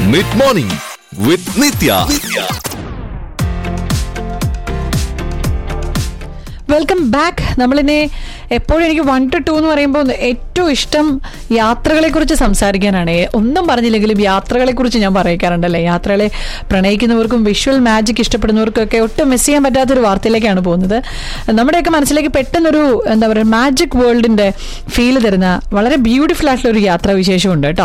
mid morning with Nithya welcome back നമ്മളിനി എപ്പോഴും എനിക്ക് വൺ ടു ടു എന്ന് പറയുമ്പോൾ ഏറ്റവും ഇഷ്ടം യാത്രകളെ കുറിച്ച് സംസാരിക്കാനാണ് ഒന്നും പറഞ്ഞില്ലെങ്കിലും യാത്രകളെ കുറിച്ച് ഞാൻ പറയിക്കാറുണ്ടല്ലേ യാത്രകളെ പ്രണയിക്കുന്നവർക്കും വിഷ്വൽ മാജിക് ഇഷ്ടപ്പെടുന്നവർക്കും ഒക്കെ ഒട്ടും മിസ് ചെയ്യാൻ പറ്റാത്തൊരു വാർത്തയിലേക്കാണ് പോകുന്നത് നമ്മുടെയൊക്കെ മനസ്സിലേക്ക് പെട്ടെന്നൊരു എന്താ പറയുക മാജിക് വേൾഡിന്റെ ഫീൽ തരുന്ന വളരെ ബ്യൂട്ടിഫുൾ ആയിട്ടുള്ള ഒരു യാത്രാ വിശേഷമുണ്ട് കേട്ടോ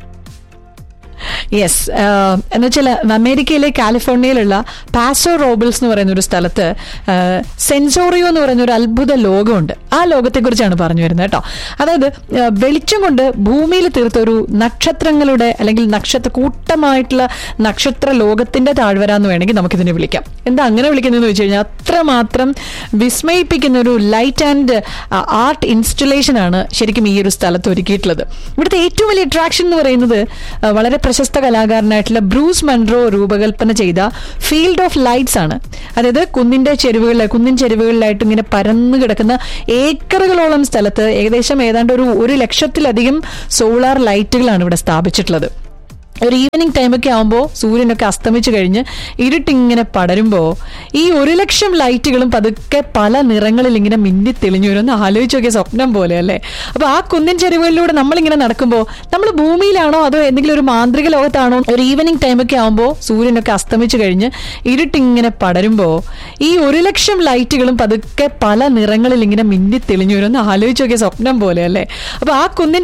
യെസ് എന്ന് വെച്ചാൽ അമേരിക്കയിലെ കാലിഫോർണിയയിലുള്ള പാസോ റോബിൾസ് എന്ന് പറയുന്ന ഒരു സ്ഥലത്ത് സെൻസോറിയോ എന്ന് പറയുന്ന ഒരു അത്ഭുത ലോകമുണ്ട് ആ ലോകത്തെക്കുറിച്ചാണ് പറഞ്ഞു വരുന്നത് കേട്ടോ അതായത് ആ, വെളിച്ചം കൊണ്ട് ഭൂമിയിൽ തീർത്ത ഒരു നക്ഷത്രങ്ങളുടെ അല്ലെങ്കിൽ നക്ഷത്ര കൂട്ടമായിട്ടുള്ള നക്ഷത്ര ലോകത്തിന്റെ താഴ്വര എന്ന് വേണമെങ്കിൽ നമുക്കിതിനെ വിളിക്കാം എന്താ അങ്ങനെ വിളിക്കുന്നതെന്ന് വെച്ച് കഴിഞ്ഞാൽ അത്രമാത്രം വിസ്മയിപ്പിക്കുന്ന ഒരു ലൈറ്റ് ആൻഡ് ആർട്ട് ഇൻസ്റ്റലേഷൻ ആണ് ശരിക്കും ഈ ഒരു സ്ഥലത്ത് ഒരുക്കിയിട്ടുള്ളത് ഇവിടുത്തെ ഏറ്റവും വലിയ അട്രാക്ഷൻ എന്ന് പറയുന്നത് ആ, വളരെ പ്രശസ്ത കലാകാരനായിട്ടുള്ള ബ്രൂസ് മൺറോ രൂപകൽപ്പന ചെയ്ത ഫീൽഡ് ഓഫ് ലൈറ്റ്സ് ആണ് അതായത് കുന്നിന്റെ ചെരുവുകളിൽ കുന്നിൻ ചെരുവുകളിലായിട്ട് ഇങ്ങനെ പരന്നു കിടക്കുന്ന ഏക്കറുകളോളം സ്ഥലത്ത് ഏകദേശം ഏതാണ്ട് ഒരു ഒരു ലക്ഷത്തിലധികം സോളാർ ലൈറ്റുകളാണ് ഇവിടെ സ്ഥാപിച്ചിട്ടുള്ളത് ഒരു ഈവനിങ് ടൈമൊക്കെ ആകുമ്പോൾ സൂര്യനൊക്കെ അസ്തമിച്ചു കഴിഞ്ഞ് ഇരുട്ടിങ്ങനെ പടരുമ്പോൾ ഈ ഒരു ലക്ഷം ലൈറ്റുകളും പതുക്കെ പല നിറങ്ങളിൽ ഇങ്ങനെ മിന്നി തെളിഞ്ഞു വരും ഒന്ന് ആലോചിച്ച് നോക്കിയ സ്വപ്നം പോലെ അല്ലേ അപ്പോൾ ആ കുന്നിൻ ചെരുവുകളിലൂടെ നമ്മളിങ്ങനെ നടക്കുമ്പോൾ നമ്മൾ ഭൂമിയിലാണോ അതോ എന്തെങ്കിലും ഒരു മാന്ത്രിക ലോകത്താണോ ഒരു ഈവനിങ് ടൈമൊക്കെ ആകുമ്പോൾ സൂര്യനൊക്കെ അസ്തമിച്ചു കഴിഞ്ഞ് ഇരുട്ടിങ്ങനെ പടരുമ്പോൾ ഈ ഒരു ലക്ഷം ലൈറ്റുകളും പതുക്കെ പല നിറങ്ങളിൽ ഇങ്ങനെ മിന്നി തെളിഞ്ഞു വരും ഒന്ന് ആലോചിച്ച് നോക്കിയ സ്വപ്നം പോലെ അല്ലേ അപ്പോൾ ആ കുന്നിൻ